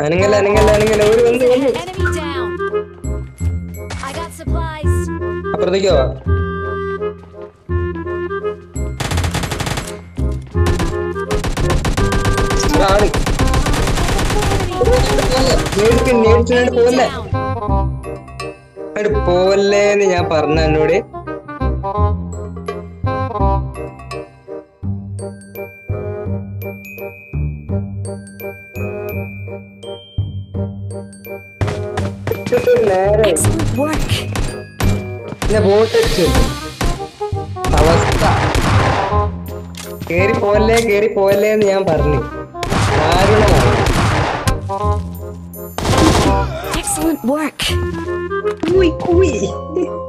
അനങ്ങല്ല അനങ്ങല്ല അനങ്ങല്ല ഒരു വന്ന് വന്ന് Enemy down. I got supplies. അപ്പുറത്തേക്ക് പോവാ ഇവിടെ ആള് നേടിക്ക് നേടിച്ചിട്ട് Enemy പോവല്ലേ down. അങ്ങോട്ട് പോവല്ലേ എന്ന് ഞാൻ പറഞ്ഞ എന്നോട് നേരെ Excellent work. പിന്നെ ബോട്ട് അടിച്ചു അവസ്ഥ കേറി പോവല്ലേ കേറി പോവല്ലേ എന്ന് ഞാൻ പറഞ്ഞു ദാരുണമാണ് Excellent work. കുയി കുയി